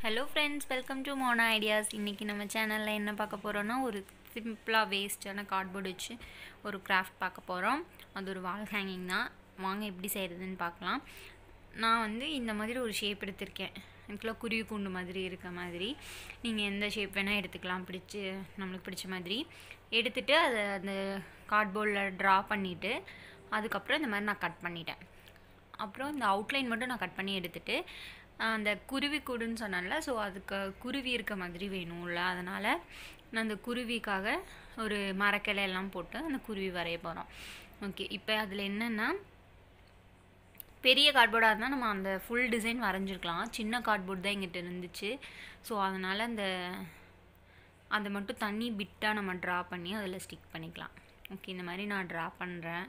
hello friends welcome to Mona ideas இன்றைக்கி நம்ம சேனலில் என்ன பார்க்க போகிறோன்னா ஒரு சிம்பிளாக வேஸ்டான கார்ட்போர்டு வச்சு ஒரு கிராஃப்ட் பார்க்க போகிறோம் அது ஒரு வால் ஹேங்கிங் தான் வாங்க எப்படி செய்கிறதுன்னு பார்க்கலாம் நான் வந்து இந்த மாதிரி ஒரு ஷேப் எடுத்திருக்கேன் எனக்குள்ள குருவி கூண்டு மாதிரி இருக்க மாதிரி நீங்கள் எந்த ஷேப் வேணால் எடுத்துக்கலாம் பிடிச்சி நம்மளுக்கு பிடிச்ச மாதிரி எடுத்துகிட்டு அதை அந்த கார்ட்போர்டில் ட்ரா பண்ணிவிட்டு அதுக்கப்புறம் இந்த மாதிரி நான் கட் பண்ணிட்டேன் அப்புறம் இந்த அவுட்லைன் மட்டும் நான் கட் பண்ணி எடுத்துட்டு அந்த குருவி கூடுன்னு சொன்னேன்ல ஸோ அதுக்கு குருவி இருக்க மாதிரி வேணும்ல அதனால் நான் அந்த குருவிக்காக ஒரு மரக்கிளை எல்லாம் போட்டு அந்த குருவி வரைய போகிறோம் ஓகே இப்போ அதில் என்னென்னா பெரிய கார்ட்போர்டாக இருந்தால் நம்ம அந்த ஃபுல் டிசைன் வரைஞ்சிருக்கலாம் சின்ன கார்ட்போர்ட் தான் எங்கிட்ட இருந்துச்சு ஸோ அதனால் அந்த அதை மட்டும் தண்ணி பிட்டாக நம்ம ட்ரா பண்ணி அதில் ஸ்டிக் பண்ணிக்கலாம் ஓகே இந்த மாதிரி நான் ட்ரா பண்ணுறேன்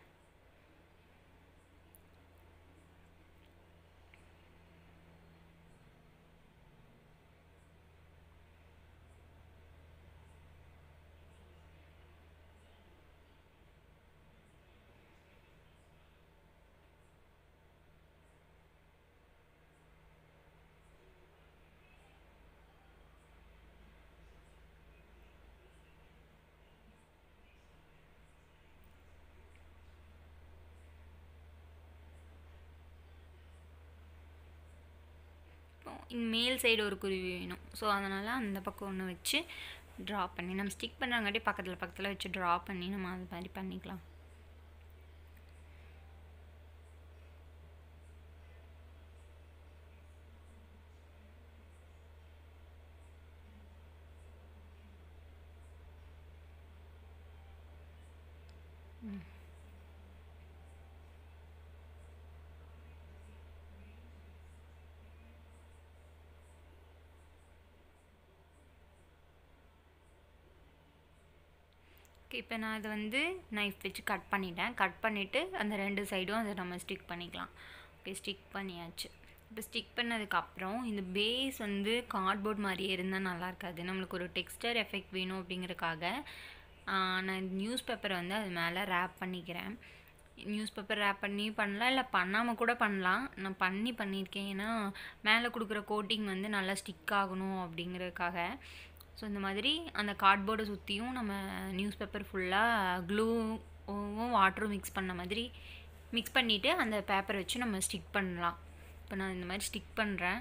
மேல் சைடு ஒரு குருவி வேணும் ஸோ அதனால் அந்த பக்கம் ஒன்று வச்சு ட்ரா பண்ணி நம்ம ஸ்டிக் பண்ணுறாங்காட்டி பக்கத்தில் பக்கத்தில் வச்சு ட்ரா பண்ணி நம்ம அது மாதிரி பண்ணிக்கலாம் ஓகே இப்போ நான் இதை வந்து நைஃப் வச்சு கட் பண்ணிட்டேன் கட் பண்ணிவிட்டு அந்த ரெண்டு சைடும் அதை நம்ம ஸ்டிக் பண்ணிக்கலாம் ஓகே ஸ்டிக் பண்ணியாச்சு இப்போ ஸ்டிக் பண்ணதுக்கப்புறம் இந்த பேஸ் வந்து கார்ட்போர்ட் மாதிரியே இருந்தால் நல்லா இருக்காது நம்மளுக்கு ஒரு டெக்ஸ்டர் எஃபெக்ட் வேணும் அப்படிங்கிறதுக்காக நான் நியூஸ் பேப்பரை வந்து அது மேலே ரேப் பண்ணிக்கிறேன் நியூஸ் பேப்பர் ரேப் பண்ணி பண்ணலாம் இல்லை பண்ணாமல் கூட பண்ணலாம் நான் பண்ணி பண்ணியிருக்கேன் ஏன்னா மேலே கொடுக்குற கோட்டிங் வந்து நல்லா ஸ்டிக் ஆகணும் அப்படிங்கிறதுக்காக ஸோ இந்த மாதிரி அந்த கார்ட்போர்டை சுற்றியும் நம்ம நியூஸ் பேப்பர் ஃபுல்லாக க்ளூவும் வாட்டரும் மிக்ஸ் பண்ண மாதிரி மிக்ஸ் பண்ணிவிட்டு அந்த பேப்பரை வச்சு நம்ம ஸ்டிக் பண்ணலாம் இப்போ நான் இந்த மாதிரி ஸ்டிக் பண்ணுறேன்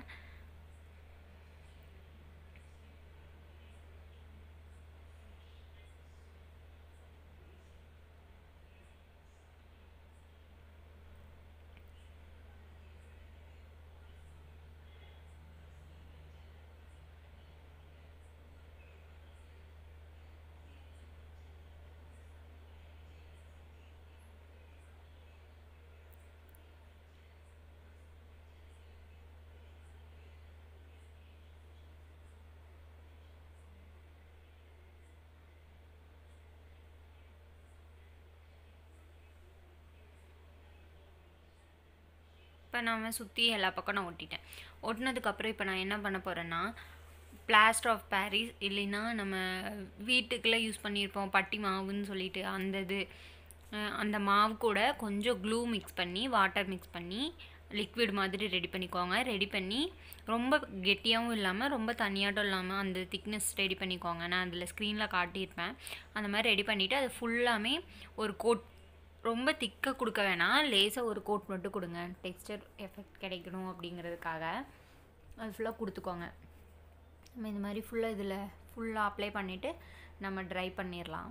இப்போ நம்ம சுற்றி எல்லா பக்கம் நான் ஒட்டிட்டேன் ஒட்டினதுக்கப்புறம் இப்போ நான் என்ன பண்ண போகிறேன்னா பிளாஸ்டர் ஆஃப் பாரிஸ் இல்லைன்னா நம்ம வீட்டுக்குள்ளே யூஸ் பண்ணியிருப்போம் பட்டி மாவுன்னு சொல்லிட்டு அந்த இது அந்த மாவு கூட கொஞ்சம் க்ளூ மிக்ஸ் பண்ணி வாட்டர் மிக்ஸ் பண்ணி லிக்விட் மாதிரி ரெடி பண்ணிக்கோங்க ரெடி பண்ணி ரொம்ப கெட்டியாகவும் இல்லாமல் ரொம்ப தனியாட்டும் இல்லாமல் அந்த திக்னஸ் ரெடி பண்ணிக்கோங்க நான் அதில் ஸ்க்ரீனில் காட்டியிருப்பேன் அந்த மாதிரி ரெடி பண்ணிவிட்டு அது ஃபுல்லாமே ஒரு கோட் ரொம்ப திக்காக கொடுக்க வேணாம் லேசாக ஒரு கோட் மட்டும் கொடுங்க டெக்ஸ்டர் எஃபெக்ட் கிடைக்கணும் அப்படிங்கிறதுக்காக அது ஃபுல்லாக கொடுத்துக்கோங்க நம்ம இந்த மாதிரி ஃபுல்லாக இதில் ஃபுல்லாக அப்ளை பண்ணிவிட்டு நம்ம ட்ரை பண்ணிடலாம்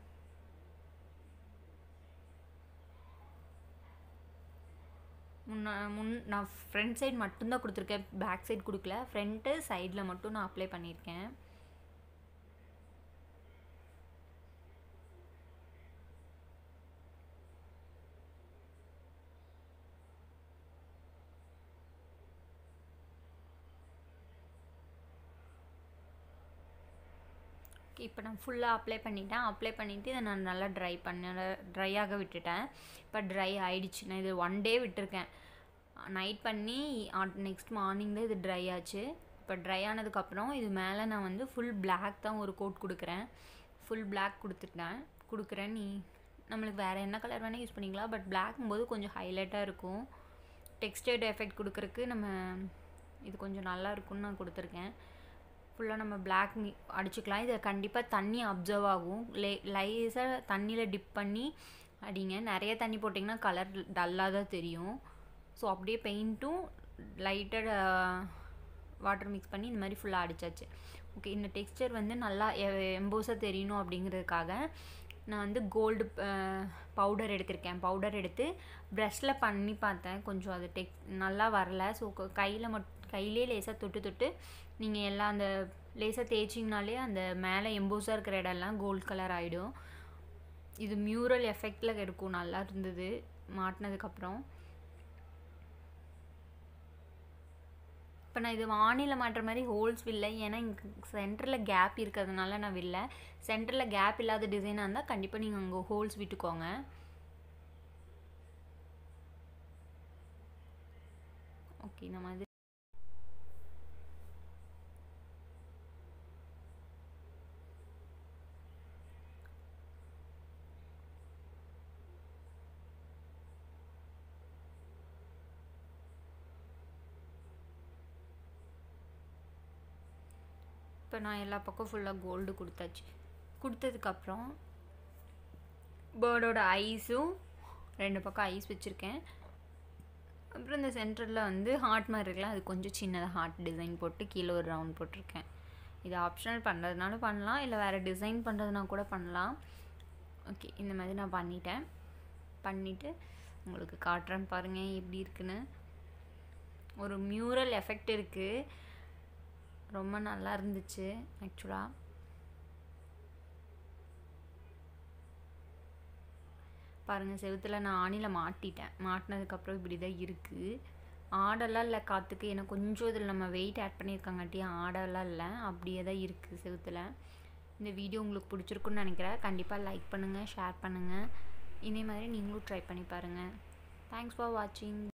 முன்னா முன் நான் ஃப்ரண்ட் சைடு மட்டும்தான் கொடுத்துருக்கேன் பேக் சைடு கொடுக்கல ஃப்ரண்ட்டு சைடில் மட்டும் நான் அப்ளை பண்ணியிருக்கேன் இப்போ நான் ஃபுல்லாக அப்ளை பண்ணிட்டேன் அப்ளை பண்ணிவிட்டு இதை நான் நல்லா ட்ரை பண்ண ட்ரையாக விட்டுட்டேன் இப்போ ட்ரை ஆகிடுச்சு நான் இது ஒன் டே விட்டுருக்கேன் நைட் பண்ணி நெக்ஸ்ட் மார்னிங் தான் இது ட்ரை ஆச்சு இப்போ ட்ரை ஆனதுக்கப்புறம் இது மேலே நான் வந்து ஃபுல் பிளாக் தான் ஒரு கோட் கொடுக்குறேன் ஃபுல் பிளாக் கொடுத்துட்டேன் கொடுக்குறேன் நீ நம்மளுக்கு வேறு என்ன கலர் வேணால் யூஸ் பண்ணிக்கலாம் பட் பிளாக்கும் போது கொஞ்சம் ஹைலைட்டாக இருக்கும் டெக்ஸ்டர்டு எஃபெக்ட் கொடுக்குறக்கு நம்ம இது கொஞ்சம் நல்லா இருக்கும்னு நான் கொடுத்துருக்கேன் ஃபுல்லாக நம்ம பிளாக் மீ அடிச்சுக்கலாம் இதை கண்டிப்பாக தண்ணி அப்சர்வ் ஆகும் லே லைஸாக தண்ணியில் டிப் பண்ணி அடிங்க நிறைய தண்ணி போட்டிங்கன்னா கலர் டல்லாக தான் தெரியும் ஸோ அப்படியே பெயிண்ட்டும் லைட்டட் வாட்டர் மிக்ஸ் பண்ணி இந்த மாதிரி ஃபுல்லாக அடித்தாச்சு ஓகே இந்த டெக்ஸ்டர் வந்து நல்லா எம்போஸாக தெரியணும் அப்படிங்கிறதுக்காக நான் வந்து கோல்டு பவுடர் எடுத்திருக்கேன் பவுடர் எடுத்து ப்ரஷில் பண்ணி பார்த்தேன் கொஞ்சம் அது டெக் நல்லா வரல ஸோ கையில் மட் கையிலே லேசாக தொட்டு தொட்டு நீங்கள் எல்லாம் அந்த லேசாக தேய்ச்சிங்கனாலே அந்த மேலே எம்போஸாக இருக்கிற இடம்லாம் கோல்ட் கலர் ஆகிடும் இது மியூரல் எஃபெக்டில் இருக்கும் நல்லா இருந்தது மாட்டினதுக்கப்புறம் இப்போ நான் இது வானிலை மாட்டுற மாதிரி ஹோல்ஸ் வில்லை ஏன்னா இங்கே சென்டரில் கேப் இருக்கிறதுனால நான் வில்ல சென்டரில் கேப் இல்லாத டிசைனாக இருந்தால் கண்டிப்பாக நீங்கள் அங்கே ஹோல்ஸ் விட்டுக்கோங்க ஓகே இந்த மாதிரி இப்போ நான் எல்லா பக்கம் ஃபுல்லாக கோல்டு கொடுத்தாச்சு கொடுத்ததுக்கப்புறம் பேர்டோட ஐஸும் ரெண்டு பக்கம் ஐஸ் வச்சுருக்கேன் அப்புறம் இந்த சென்டரில் வந்து ஹார்ட் மாதிரி இருக்குல்ல அது கொஞ்சம் சின்னதாக ஹார்ட் டிசைன் போட்டு கீழே ஒரு ரவுண்ட் போட்டிருக்கேன் இது ஆப்ஷனல் பண்ணுறதுனால பண்ணலாம் இல்லை வேறு டிசைன் பண்ணுறதுனா கூட பண்ணலாம் ஓகே இந்த மாதிரி நான் பண்ணிட்டேன் பண்ணிவிட்டு உங்களுக்கு காட்டுறேன்னு பாருங்கள் எப்படி இருக்குன்னு ஒரு மியூரல் எஃபெக்ட் இருக்குது ரொம்ப நல்லா இருந்துச்சு ஆக்சுவலாக பாருங்கள் செவுத்தில் நான் ஆணியில் மாட்டிட்டேன் மாட்டினதுக்கப்புறம் இப்படி தான் இருக்குது ஆடெல்லாம் இல்லை காற்றுக்கு ஏன்னா கொஞ்சம் இதில் நம்ம வெயிட் ஆட் பண்ணியிருக்காங்காட்டி ஆடெல்லாம் இல்லை அப்படியே தான் இருக்குது செவுத்தில் இந்த வீடியோ உங்களுக்கு பிடிச்சிருக்குன்னு நினைக்கிறேன் கண்டிப்பாக லைக் பண்ணுங்கள் ஷேர் பண்ணுங்கள் இதே மாதிரி நீங்களும் ட்ரை பண்ணி பாருங்கள் தேங்க்ஸ் ஃபார் வாட்சிங்